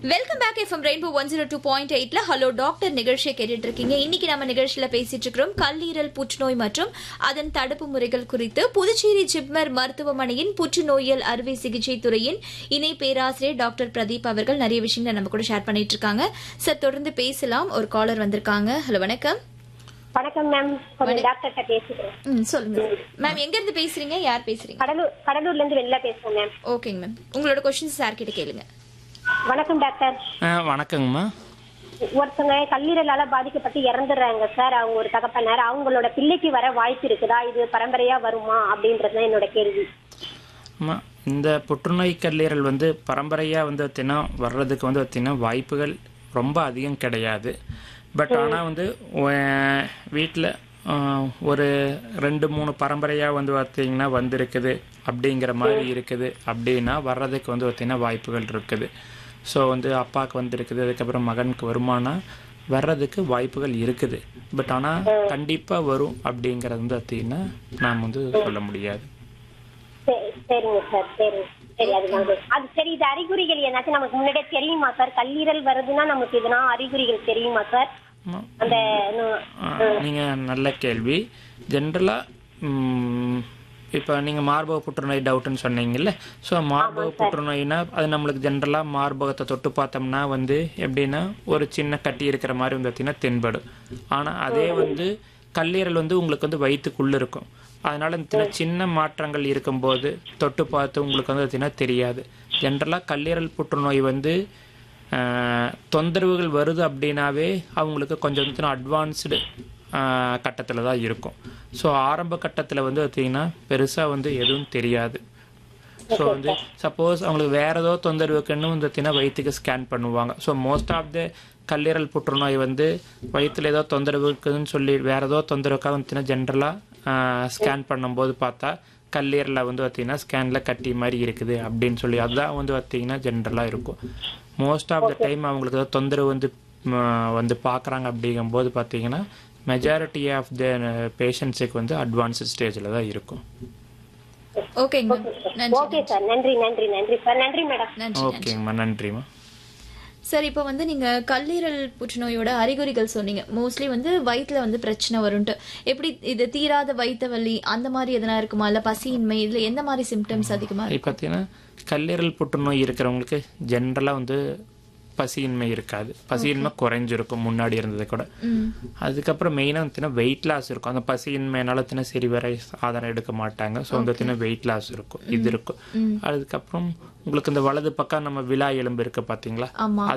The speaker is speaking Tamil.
Welcome back FM rainbow one zero two point எயிட்ல ஹலோ டாக்டர் நிகழ்ச்சியை கேட்டுட்டு இருக்கீங்க இன்னைக்கு நம்ம நிகழ்ச்சியில பேசிட்டு இருக்கிறோம் கல்லீரல் புற்றுநோய் மற்றும் அதன் தடுப்பு முறைகள் குறித்து புதுச்சேரி ஜிப்மர் மருத்துவமனையின் புற்றுநோயியல் அறுவை சிகிச்சை துறையின் இணை பேராசிரியர் டாக்டர் பிரதீப் அவர்கள் நிறைய விஷயங்களை நம்ம கூட ஷேர் பண்ணிட்டு இருக்காங்க சார் தொடர்ந்து பேசலாம் ஒரு காலர் வந்திருக்காங்க ஹலோ வணக்கம் வணக்கம் மேம் கொஞ்சம் டாக்டர்கிட்ட பேசிக்கிறேன் ம் சொல்லுங்க மேம் எங்க இருந்து பேசுறீங்க யார் பேசுறீங்க கடலூர் கடலூர்ல இருந்து வெளில பேசுறேன் மேம் ஓகேங்க மேம் உங்களோட கொஸ்டின்ஸ் சார் கிட்ட கேளுங்க வணக்கம் டாக்டர் ஆ வணக்கங்கம்மா ஒருத்தங்க கல்லீரலால பாதிக்கப்பட்டு இறந்துடுறாங்க சார் அவங்க ஒரு தகப்பனார் அவங்களோட பிள்ளைக்கு வர வாய்ப்பு இருக்குதா இது பரம்பரையா வருமா அப்படின்றது தான் என்னோட கேள்வி அம்மா இந்த புற்றுநோய் கல்லீரல் வந்து பரம்பரையாக வந்து பார்த்தீங்கன்னா வர்றதுக்கு வந்து பார்த்தீங்கன்னா வாய்ப்புகள் ரொம்ப அதிகம் கிடையாது பட் ஆனால் வந்து வீட்டில் ஒரு ரெண்டு மூணு பரம்பரையாக வந்து பார்த்தீங்கன்னா வந்திருக்குது அப்படிங்கிற மாதிரி இருக்குது அப்படின்னா வர்றதுக்கு வந்து பார்த்தீங்கன்னா வாய்ப்புகள் இருக்குது ஸோ வந்து அப்பாவுக்கு வந்திருக்குது அதுக்கப்புறம் மகனுக்கு வருமானா வர்றதுக்கு வாய்ப்புகள் இருக்குது பட் ஆனால் கண்டிப்பாக வரும் அப்படிங்கிறது வந்து பார்த்தீங்கன்னா நாம் வந்து சொல்ல முடியாது சரி- சரிங்க சார் சரி சரி அதுதான் சார். அது சரி இது அறிகுறிகள் ஏதாச்சும் நமக்கு முன்னாடியே தெரியுமா சார் கல்லீரல் வருதுன்னா நமக்கு இதுனா அறிகுறிகள் தெரியுமா சார் ஆமா. அந்த நு- ஆ, நீங்க நல்ல கேள்வி ஜென்ரலாக இப்போ நீங்கள் மார்பக புற்றுநோய் டவுட்னு சொன்னீங்கல்ல ஸோ மார்பக புற்றுநோய்னா அது நம்மளுக்கு ஜென்ரலாக மார்பகத்தை தொட்டு பார்த்தோம்னா வந்து எப்படின்னா ஒரு சின்ன கட்டி இருக்கிற மாதிரி வந்து பார்த்தீங்கன்னா தென்படும் ஆனால் அதே வந்து கல்லீரல் வந்து உங்களுக்கு வந்து வயிற்றுக்குள்ளே இருக்கும் அதனால இந்த சின்ன மாற்றங்கள் இருக்கும்போது தொட்டு பார்த்து உங்களுக்கு வந்து பார்த்தீங்கன்னா தெரியாது ஜென்ரலாக கல்லீரல் புற்றுநோய் வந்து ஆஹ் தொந்தரவுகள் வருது அப்படின்னாவே அவங்களுக்கு கொஞ்சம் கொஞ்சம் அட்வான்ஸ்டு கட்டத்தில் தான் இருக்கும் ஸோ ஆரம்ப கட்டத்தில் வந்து பார்த்தீங்கன்னா பெருசாக வந்து எதுவும் தெரியாது ஸோ வந்து சப்போஸ் அவங்களுக்கு வேற ஏதோ தொந்தரவுக்குன்னு வந்து பார்த்தீங்கன்னா வயிற்றுக்கு ஸ்கேன் பண்ணுவாங்க ஸோ மோஸ்ட் ஆஃப் த கல்லீரல் புற்றுநோய் வந்து வயிற்றுல ஏதோ தொந்தரவு இருக்குதுன்னு சொல்லி வேற ஏதோ தொந்தரவுக்காக வந்து ஜென்ரலாக ஸ்கேன் பண்ணும்போது பார்த்தா கல்லீரலில் வந்து பார்த்தீங்கன்னா ஸ்கேனில் கட்டி மாதிரி இருக்குது அப்படின்னு சொல்லி அதுதான் வந்து பார்த்தீங்கன்னா ஜென்ரலாக இருக்கும் மோஸ்ட் ஆஃப் த டைம் அவங்களுக்கு ஏதோ தொந்தரவு வந்து ம, வந்து பார்க்குறாங்க அப்படிங்கும்போது பார்த்தீங்கன்னா மெஜாரிட்டி ஆஃப் த பேஷண்ட்ஸுக்கு வந்து அட்வான்ஸ்டு ஸ்டேஜில் தான் இருக்கும் ஓகேங்க மேம் நன்றி ஓகே சார் நன்றி நன்றி நன்றி சார் நன்றி மேடம் நன்றி ஓகேங்கம்மா நன்றிம்மா சார் இப்போ வந்து நீங்க கல்லீரல் புற்றுநோயோட அறிகுறிகள் சொன்னீங்க மோஸ்ட்லி வந்து வயிற்றுல வந்து பிரச்சனை வரும்ட்டு எப்படி இது தீராத வயிற்று வலி அந்த மாதிரி எதனா இருக்குமா இல்ல பசியின்மை இதுல எந்த மாதிரி சிம்டம்ஸ் அதிகமா இப்போ பார்த்தீங்கன்னா கல்லீரல் புற்றுநோய் இருக்கிறவங்களுக்கு ஜென்ரலாக வந்து பசியின்மை இருக்காது பசியின்மை குறைஞ்சிருக்கும் முன்னாடி இருந்ததை கூட அதுக்கப்புறம் மெயினாக பார்த்தீங்கன்னா வெயிட் லாஸ் இருக்கும் அந்த பசியின்மையினால பார்த்தீங்கன்னா சரி வர ஆதாரம் எடுக்க மாட்டாங்க ஸோ வந்து பார்த்தீங்கன்னா வெயிட் லாஸ் இருக்கும் இது இருக்கும் அதுக்கப்புறம் உங்களுக்கு இந்த வலது பக்கம் நம்ம விழா எலும்பு இருக்கு பார்த்தீங்களா ஆமா